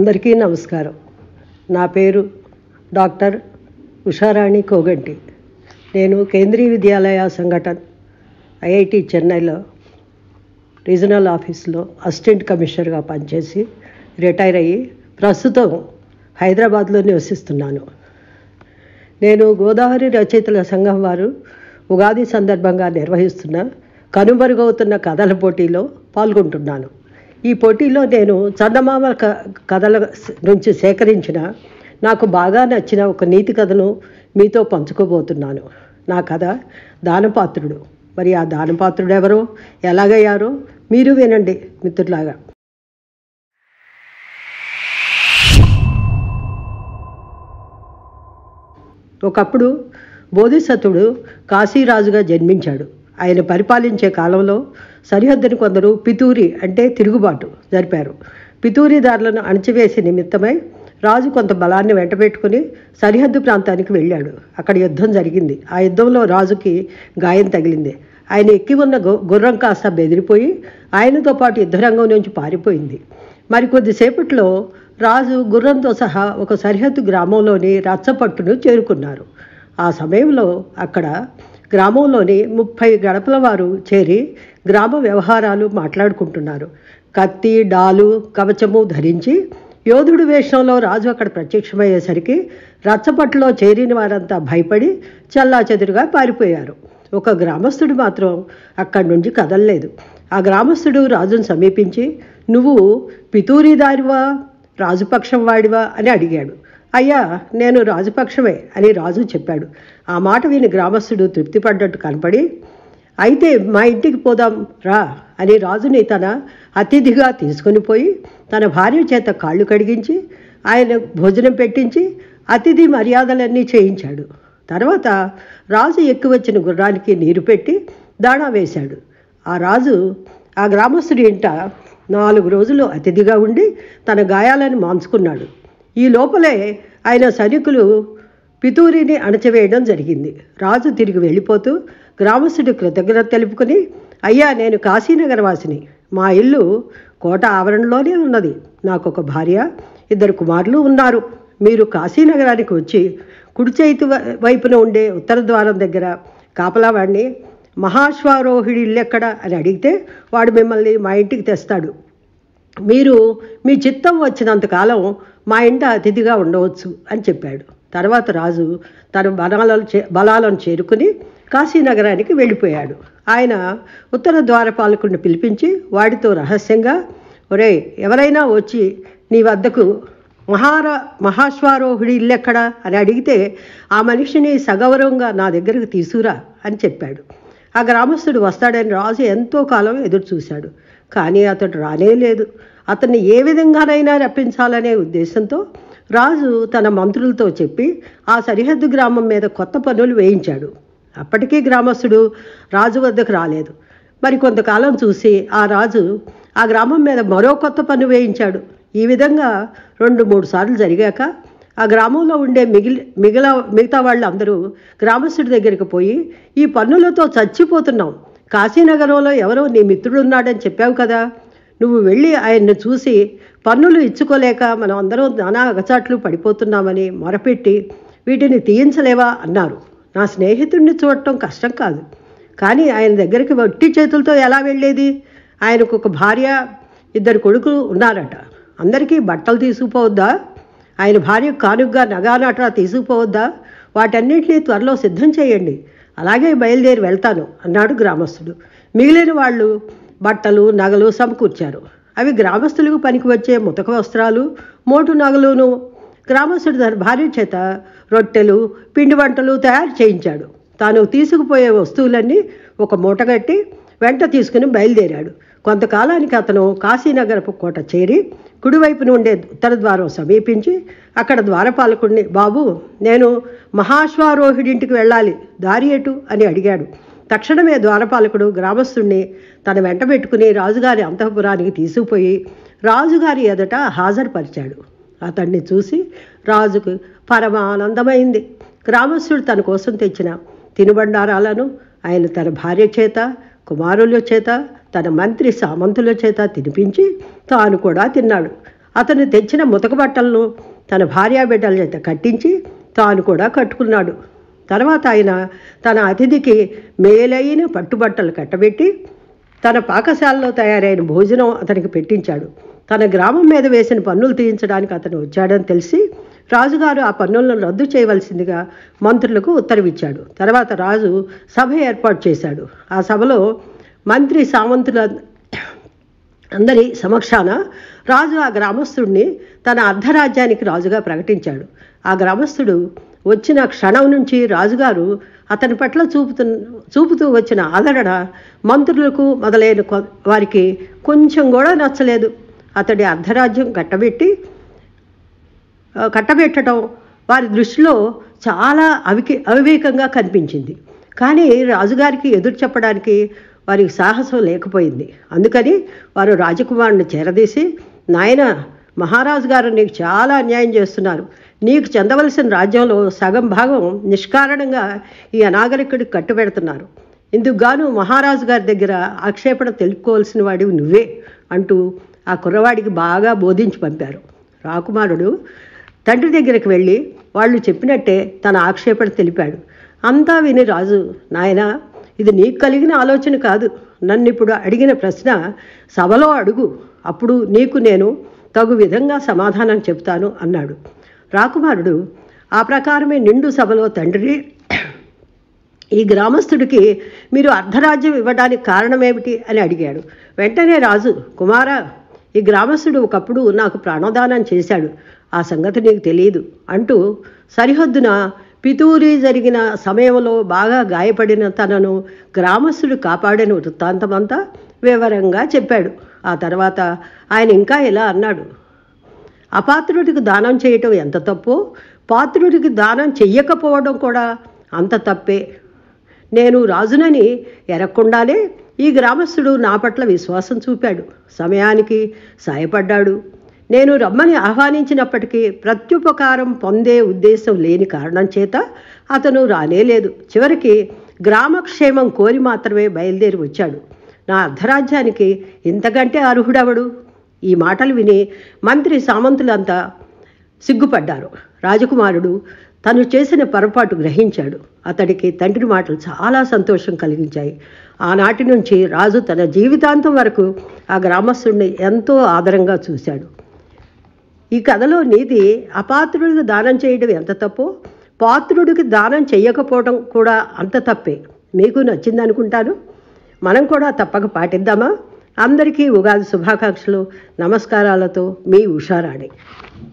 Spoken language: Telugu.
అందరికీ నమస్కారం నా పేరు డాక్టర్ ఉషారాణి కోగంటి నేను కేంద్రీయ విద్యాలయ సంఘటన ఐఐటి చెన్నైలో రీజనల్ ఆఫీస్లో అసిస్టెంట్ కమిషనర్గా పనిచేసి రిటైర్ అయ్యి ప్రస్తుతం హైదరాబాద్లో నివసిస్తున్నాను నేను గోదావరి రచయితల సంఘం వారు ఉగాది సందర్భంగా నిర్వహిస్తున్న కనుమరుగవుతున్న కథల పోటీలో పాల్గొంటున్నాను ఈ పోటీలో నేను చందమామ క కథల నుంచి సేకరించిన నాకు బాగా నచ్చిన ఒక నీతి కథను మీతో పంచుకోబోతున్నాను నా కథ దానపాత్రుడు మరి ఆ దానపాత్రుడు ఎవరో ఎలాగయ్యారో మీరు వినండి మిత్రులాగా ఒకప్పుడు బోధిసత్వుడు కాశీరాజుగా జన్మించాడు ఆయన పరిపాలించే కాలంలో సరిహద్దుని కొందరు పితూరి అంటే తిరుగుబాటు జరిపారు పితూరిదారులను అణచివేసే నిమిత్తమై రాజు కొంత బలాన్ని వెంటబెట్టుకుని సరిహద్దు ప్రాంతానికి వెళ్ళాడు అక్కడ యుద్ధం జరిగింది ఆ యుద్ధంలో రాజుకి గాయం తగిలింది ఆయన ఎక్కి ఉన్న గు- గుర్రం కాస్త బెదిరిపోయి ఆయనతో పాటు యుద్ధరంగం నుంచి పారిపోయింది మరి కొద్దిసేపట్లో రాజు గుర్రంతో సహా ఒక సరిహద్దు గ్రామంలోని రచ్చపట్టును చేరుకున్నారు ఆ సమయంలో అక్కడ గ్రామంలోని ముప్పై గడపల వారు చేరి గ్రామ వ్యవహారాలు మాట్లాడుకుంటున్నారు కత్తి డాలు కవచము ధరించి యోధుడు వేషంలో రాజు అక్కడ ప్రత్యక్షమయ్యేసరికి రచ్చపట్టులో చేరిన వారంతా భయపడి చల్లాచెదురుగా పారిపోయారు ఒక గ్రామస్తుడు మాత్రం అక్కడి నుంచి కదలలేదు ఆ గ్రామస్తుడు రాజును సమీపించి నువ్వు పితూరిదారివా రాజుపక్షం వాడివా అని అడిగాడు అయ్యా నేను రాజుపక్షమే అని రాజు చెప్పాడు ఆ మాట విని గ్రామస్తుడు తృప్తిపడ్డట్టు కనపడి అయితే మా ఇంటికి పోదాం రా అని రాజుని తన అతిథిగా తీసుకొని పోయి తన భార్య చేత కాళ్ళు కడిగించి ఆయన భోజనం పెట్టించి అతిథి మర్యాదలన్నీ చేయించాడు తర్వాత రాజు ఎక్కువ వచ్చిన గుర్రానికి నీరు పెట్టి దాణా వేశాడు ఆ రాజు ఆ గ్రామస్తుడి ఇంట నాలుగు రోజులు అతిథిగా ఉండి తన గాయాలను మాంచుకున్నాడు ఈ లోపలే ఆయన సైనికులు పితూరిని అణచివేయడం జరిగింది రాజు తిరిగి వెళ్ళిపోతూ గ్రామస్తుడు కృతజ్ఞత తెలుపుకొని అయ్యా నేను కాశీనగర వాసిని మా ఇల్లు కోట ఆవరణలోనే ఉన్నది నాకు ఒక భార్య ఇద్దరు కుమారులు ఉన్నారు మీరు కాశీనగరానికి వచ్చి కుడి చేతి వ- వైపున ఉండే ఉత్తర ద్వారం దగ్గర కాపలావాడిని మహాశ్వారోహిడి ఇల్లు ఎక్కడ అని అడిగితే వాడు మిమ్మల్ని మా ఇంటికి తెస్తాడు మీరు మీ చిత్తం వచ్చినంతకాలం మా ఇంట అతిథిగా ఉండవచ్చు అని చెప్పాడు తర్వాత రాజు తన బలాలను చే బలాలను చేరుకుని కాశీనగరానికి వెళ్ళిపోయాడు ఆయన ఉత్తర ద్వారపాలకుడిని పిలిపించి వాడితో రహస్యంగా ఒరే ఎవరైనా వచ్చి నీ వద్దకు మహారా మహాశ్వారోహుడి ఇల్లెక్కడా అని అడిగితే ఆ మనిషిని సగౌరవంగా నా దగ్గరకు తీసుకురా అని చెప్పాడు ఆ గ్రామస్తుడు వస్తాడని రాజు ఎంతో కాలం ఎదురు చూశాడు కానీ అతడు రానే లేదు అతన్ని ఏ విధంగానైనా రప్పించాలనే ఉద్దేశంతో రాజు తన మంత్రులతో చెప్పి ఆ సరిహద్దు గ్రామం మీద కొత్త పన్నులు వేయించాడు అప్పటికీ గ్రామస్తుడు రాజు వద్దకు రాలేదు మరి కొంతకాలం చూసి ఆ రాజు ఆ గ్రామం మీద మరో కొత్త పన్ను వేయించాడు ఈ విధంగా రెండు మూడు సార్లు జరిగాక ఆ గ్రామంలో ఉండే మిగిలి మిగిల మిగతా వాళ్ళందరూ గ్రామస్తుడి దగ్గరికి పోయి ఈ పన్నులతో చచ్చిపోతున్నాం కాశీనగరంలో ఎవరో నీ మిత్రుడు ఉన్నాడని చెప్పావు కదా నువ్వు వెళ్ళి ఆయన్ని చూసి పన్నులు ఇచ్చుకోలేక మనం అందరం నానా అగచాట్లు పడిపోతున్నామని మొరపెట్టి వీటిని తీయించలేవా అన్నారు నా స్నేహితుడిని చూడటం కష్టం కాదు కానీ ఆయన దగ్గరికి వట్టి చేతులతో ఎలా వెళ్ళేది ఆయనకు ఒక భార్య ఇద్దరు కొడుకులు ఉన్నారట అందరికీ బట్టలు తీసుకుపోవద్దా ఆయన భార్య కానుగ్గా నగానట తీసుకుపోవద్దా వాటన్నింటినీ త్వరలో సిద్ధం చేయండి అలాగే బయలుదేరి వెళ్తాను అన్నాడు గ్రామస్తుడు మిగిలిన వాళ్ళు బట్టలు నగలు సమకూర్చారు అవి గ్రామస్తులకు పనికి వచ్చే ముతక వస్త్రాలు మోటు నగలును గ్రామస్తుడు తన భార్య చేత రొట్టెలు పిండి వంటలు తయారు చేయించాడు తాను తీసుకుపోయే వస్తువులన్నీ ఒక మూటగట్టి వెంట తీసుకుని బయలుదేరాడు కొంతకాలానికి అతను కాశీనగరపు కోట చేరి కుడివైపున ఉండే ఉత్తర ద్వారం సమీపించి అక్కడ ద్వారపాలకుడిని బాబు నేను మహాశ్వారోహిడింటికి వెళ్ళాలి దారి ఎటు అని అడిగాడు తక్షణమే ద్వారపాలకుడు గ్రామస్తుణ్ణి తన వెంట పెట్టుకుని రాజుగారి అంతఃపురానికి తీసుకుపోయి రాజుగారి ఎదుట హాజరుపరిచాడు అతన్ని చూసి రాజుకు పరమానందమైంది గ్రామస్తుడు తన కోసం తెచ్చిన తినుబండారాలను ఆయన తన భార్య చేత కుమారుల చేత తన మంత్రి సామంతుల చేత తినిపించి తాను కూడా తిన్నాడు అతను తెచ్చిన ముతక బట్టలను తన భార్యాబిడ్డల చేత కట్టించి తాను కూడా కట్టుకున్నాడు తర్వాత ఆయన తన అతిథికి మేలైన పట్టుబట్టలు కట్టబెట్టి తన పాకశాలలో తయారైన భోజనం అతనికి పెట్టించాడు తన గ్రామం మీద వేసిన పన్నులు తీయించడానికి అతను వచ్చాడని తెలిసి రాజుగారు ఆ పన్నులను రద్దు చేయవలసిందిగా మంత్రులకు ఉత్తర్విచ్చాడు తర్వాత రాజు సభ ఏర్పాటు చేశాడు ఆ సభలో మంత్రి సామంతుల అందరి సమక్షాన రాజు ఆ గ్రామస్తుడిని తన అర్ధరాజ్యానికి రాజుగా ప్రకటించాడు ఆ గ్రామస్తుడు వచ్చిన క్షణం నుంచి రాజుగారు అతని పట్ల చూపుతు చూపుతూ వచ్చిన ఆదరణ మంత్రులకు మొదలైన కొ- వారికి కొంచెం కూడా నచ్చలేదు అతడి అర్ధరాజ్యం కట్టబెట్టి ఆ, కట్టబెట్టడం వారి దృష్టిలో చాలా అవికి అవివేకంగా కనిపించింది కానీ రాజుగారికి ఎదురు చెప్పడానికి వారికి సాహసం లేకపోయింది అందుకని వారు రాజకుమారుని చేరదీసి నాయన మహారాజు గారు నీకు చాలా అన్యాయం చేస్తున్నారు నీకు చెందవలసిన రాజ్యంలో సగం భాగం నిష్కారణంగా ఈ అనాగరికుడికి కట్టుబెడుతున్నారు ఇందుకు గాను మహారాజు గారి దగ్గర ఆక్షేపణ తెలుపుకోవాల్సిన వాడివి నువ్వే అంటూ ఆ కుర్రవాడికి బాగా బోధించి పంపారు రాకుమారుడు తండ్రి దగ్గరికి వెళ్ళి వాళ్ళు చెప్పినట్టే తన ఆక్షేపణ తెలిపాడు అంతా విని రాజు నాయనా ఇది నీకు కలిగిన ఆలోచన కాదు నన్ను ఇప్పుడు అడిగిన ప్రశ్న సభలో అడుగు అప్పుడు నీకు నేను తగు విధంగా సమాధానం చెప్తాను అన్నాడు రాకుమారుడు ఆ ప్రకారమే నిండు సభలో తండ్రి ఈ గ్రామస్తుడికి మీరు అర్ధరాజ్యం ఇవ్వడానికి కారణమేమిటి అని అడిగాడు వెంటనే రాజు కుమారా ఈ గ్రామస్తుడు ఒకప్పుడు నాకు ప్రాణదానం చేశాడు ఆ సంగతి నీకు తెలియదు అంటూ సరిహద్దున పితూరి జరిగిన సమయంలో బాగా గాయపడిన తనను గ్రామస్తుడు కాపాడిన వృత్తాంతమంతా వివరంగా చెప్పాడు ఆ తర్వాత ఆయన ఇంకా ఇలా అన్నాడు అపాత్రుడికి దానం చేయటం ఎంత తప్పో పాత్రుడికి దానం చెయ్యకపోవడం కూడా అంత తప్పే నేను రాజునని ఎరగకుండానే ఈ గ్రామస్తుడు నా పట్ల విశ్వాసం చూపాడు సమయానికి సాయపడ్డాడు నేను రమ్మని ఆహ్వానించినప్పటికీ ప్రత్యుపకారం పొందే ఉద్దేశం లేని కారణం చేత అతను రానేలేదు చివరికి గ్రామక్షేమం కోరి మాత్రమే బయలుదేరి వచ్చాడు నా అర్ధరాజ్యానికి ఇంతకంటే అర్హుడవడు ఈ మాటలు విని మంత్రి సామంతులంతా సిగ్గుపడ్డారు రాజకుమారుడు తను చేసిన పొరపాటు గ్రహించాడు అతడికి తండ్రి మాటలు చాలా సంతోషం కలిగించాయి ఆనాటి నుంచి రాజు తన జీవితాంతం వరకు ఆ గ్రామస్తుడిని ఎంతో ఆదరంగా చూశాడు ఈ కథలో నీతి అపాత్రుడికి దానం చేయడం ఎంత తప్పో పాత్రుడికి దానం చేయకపోవడం కూడా అంత తప్పే మీకు నచ్చింది అనుకుంటాను మనం కూడా తప్పక పాటిద్దామా అందరికీ ఉగాది శుభాకాంక్షలు నమస్కారాలతో మీ ఉషారాణి